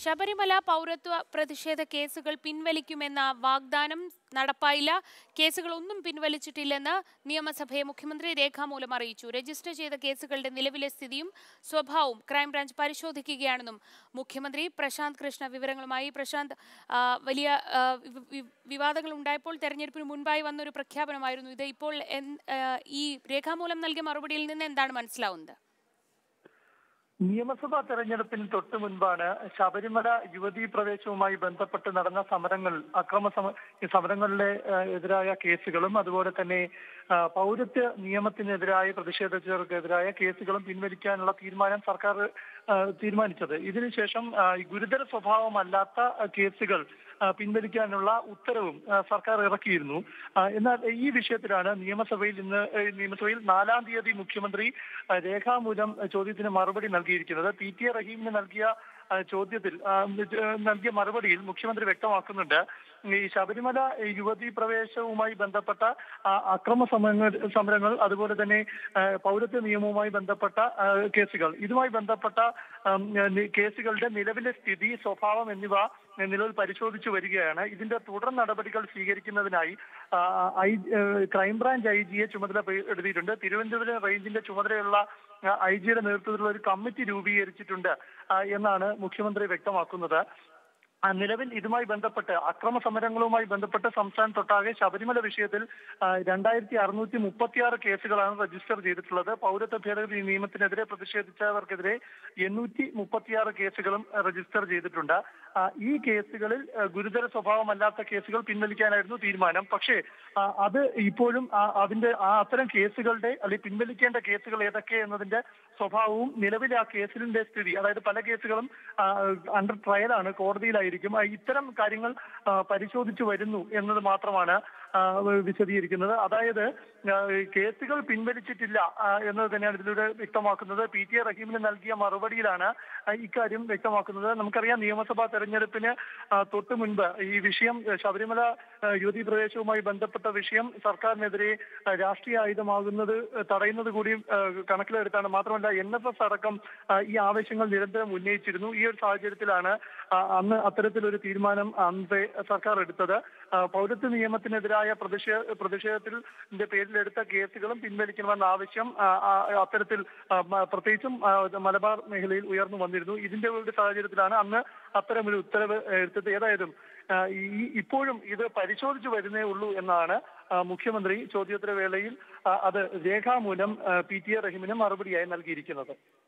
ശബരിമല പൗരത്വ പ്രതിഷേധ കേസുകൾ പിൻവലിക്കുമെന്ന വാഗ്ദാനം നടപ്പായില്ല കേസുകളൊന്നും പിൻവലിച്ചിട്ടില്ലെന്ന് നിയമസഭയെ മുഖ്യമന്ത്രി രേഖാമൂലം അറിയിച്ചു രജിസ്റ്റർ ചെയ്ത കേസുകളുടെ നിലവിലെ സ്ഥിതിയും സ്വഭാവവും ക്രൈംബ്രാഞ്ച് പരിശോധിക്കുകയാണെന്നും മുഖ്യമന്ത്രി പ്രശാന്ത് കൃഷ്ണ വിവരങ്ങളുമായി പ്രശാന്ത് ആ, വലിയ ആ, വി- വി- വിവാദങ്ങൾ ഉണ്ടായപ്പോൾ തെരഞ്ഞെടുപ്പിന് മുൻപായി വന്നൊരു പ്രഖ്യാപനമായിരുന്നു ഇത് ഇപ്പോൾ എൻ- ആ, ഈ രേഖാമൂലം നൽകിയ മറുപടിയിൽ നിന്ന് എന്താണ് മനസ്സിലാവുന്നത് നിയമസഭാ തെരഞ്ഞെടുപ്പിന് തൊട്ടു മുൻപാണ് ശബരിമല യുവതീ പ്രവേശവുമായി ബന്ധപ്പെട്ട് നടന്ന സമരങ്ങൾ അക്രമ സമ ഈ സമരങ്ങളിലെ ആ, എതിരായ കേസുകളും അതുപോലെ തന്നെ ആ, പൗരത്വ നിയമത്തിനെതിരായ പ്രതിഷേധിച്ചവർക്കെതിരായ കേസുകളും പിൻവലിക്കാനുള്ള തീരുമാനം സർക്കാർ ആ, തീരുമാനിച്ചത് ഇതിനുശേഷം ആ, ഈ ഗുരുതര സ്വഭാവമല്ലാത്ത ആ, കേസുകൾ ആ, പിൻവലിക്കാനുള്ള ഉത്തരവും ആ, സർക്കാർ ഇറക്കിയിരുന്നു ആ, എന്നാൽ ഈ വിഷയത്തിലാണ് നിയമസഭയിൽ ഇന്ന് ഏ, നിയമസഭയിൽ നാലാം തീയതി മുഖ്യമന്ത്രി ആ, രേഖാമൂലം ചോദ്യത്തിന് മറുപടി നൽകിയിരിക്കുന്നത് പി ടി എ റഹീമിന് നൽകിയ ആ, ചോദ്യത്തിൽ ആ, ഏ, നൽകിയ മറുപടിയിൽ മുഖ്യമന്ത്രി വ്യക്തമാക്കുന്നുണ്ട് ഈ ശബരിമല യുവതീ പ്രവേശവുമായി ബന്ധപ്പെട്ട ആ, അക്രമ സമരങ്ങൾ സമരങ്ങൾ അതുപോലെ തന്നെ ആ, പൗരത്വ നിയമവുമായി ബന്ധപ്പെട്ട ആ, കേസുകൾ ഇതുമായി ബന്ധപ്പെട്ട ആം, നി- കേസുകളുടെ നിലവിലെ സ്ഥിതി സ്വഭാവം എന്നിവ നിലവിൽ പരിശോധിച്ചു വരികയാണ് ഇതിന്റെ തുടർ നടപടികൾ സ്വീകരിക്കുന്നതിനായി ആ, ഐ ഏഹ് ക്രൈംബ്രാഞ്ച് ഐ ജിയെ ചുമതലപ്പെടുത്തിയിട്ടുണ്ട് തിരുവനന്തപുരം റേഞ്ചിന്റെ ചുമതലയുള്ള ഐ ജിയുടെ നേതൃത്വത്തിലുള്ള ഒരു കമ്മിറ്റി രൂപീകരിച്ചിട്ടുണ്ട് ആ, എന്നാണ് മുഖ്യമന്ത്രി വ്യക്തമാക്കുന്നത് ആ, നിലവിൽ ഇതുമായി ബന്ധപ്പെട്ട് അക്രമ സമരങ്ങളുമായി ബന്ധപ്പെട്ട് സംസ്ഥാനത്തൊട്ടാകെ ശബരിമല വിഷയത്തിൽ ആ, രണ്ടായിരത്തി അറുന്നൂറ്റി മുപ്പത്തിയാറ് കേസുകളാണ് രജിസ്റ്റർ ചെയ്തിട്ടുള്ളത് പൗരത്വ ഭേദഗതി നിയമത്തിനെതിരെ പ്രതിഷേധിച്ചവർക്കെതിരെ എണ്ണൂറ്റി മുപ്പത്തിയാറ് കേസുകളും ആ, രജിസ്റ്റർ ചെയ്തിട്ടുണ്ട് ആ, ഈ കേസുകളിൽ ആ, ഗുരുതര സ്വഭാവമല്ലാത്ത കേസുകൾ പിൻവലിക്കാനായിരുന്നു തീരുമാനം പക്ഷേ ആ, അത് ഇപ്പോഴും ആ, അതിന്റെ ആ അത്തരം കേസുകളുടെ അല്ലെങ്കിൽ പിൻവലിക്കേണ്ട കേസുകൾ ഏതൊക്കെ എന്നതിന്റെ സ്വഭാവവും നിലവിലെ ആ കേസിന്റെ സ്ഥിതി അതായത് പല കേസുകളും അണ്ടർ ട്രയലാണ് കോടതിയിലായിരിക്കും ആ, ഇത്തരം കാര്യങ്ങൾ ആ, പരിശോധിച്ചു വരുന്നു എന്നത് മാത്രമാണ് ആ, വിശദീകരിക്കുന്നത് അതായത് ആ, കേസുകൾ പിൻവലിച്ചിട്ടില്ല ആ, എന്നത് തന്നെയാണ് ഇതിലൂടെ വ്യക്തമാക്കുന്നത് പി ടി എ റഹീമിന് നൽകിയ മറുപടിയിലാണ് ആ, ഇക്കാര്യം വ്യക്തമാക്കുന്നത് നമുക്കറിയാം നിയമസഭാ തെരഞ്ഞെടുപ്പിന് ആ, തൊട്ടു മുൻപ് ഈ വിഷയം ആ, ശബരിമല ആ, യുവതീ പ്രവേശവുമായി ബന്ധപ്പെട്ട വിഷയം സർക്കാരിനെതിരെ ആ, രാഷ്ട്രീയ ആയുധമാകുന്നത് തടയുന്നത് കൂടി ആ, കണക്കിലെടുത്താണ് മാത്രമല്ല എൻ എഫ് എസ് അടക്കം ആ, ഈ ആവശ്യങ്ങൾ നിരന്തരം ഉന്നയിച്ചിരുന്നു ഈ ഒരു സാഹചര്യത്തിലാണ് ആ, അന്ന് അത്തരത്തിലൊരു തീരുമാനം അന്നത്തെ സർക്കാർ എടുത്തത് ആ, പൗരത്വ നിയമത്തിനെതിരായ പ്രതിഷേധ പ്രതിഷേധത്തിന്റെ പേരിലെടുത്ത കേസുകളും പിൻവലിക്കണമെന്ന ആവശ്യം ആ, ആ, അത്തരത്തിൽ ആ, മ- പ്രത്യേകിച്ചും ആ, മലബാർ മേഖലയിൽ ഉയർന്നു വന്നിരുന്നു ഇതിന്റെ ഒരു സാഹചര്യത്തിലാണ് അന്ന് അത്തരമൊരു ഉത്തരവ് എടുത്തത് ഏതായാലും ആ, ഈ ഇപ്പോഴും ഇത് പരിശോധിച്ചു വരുന്നേ ഉള്ളൂ എന്നാണ് ആ, മുഖ്യമന്ത്രി ചോദ്യോത്തര വേളയിൽ ആ, അത് രേഖാമൂലം പി ടി എ റഹീമിന് മറുപടിയായി നൽകിയിരിക്കുന്നത്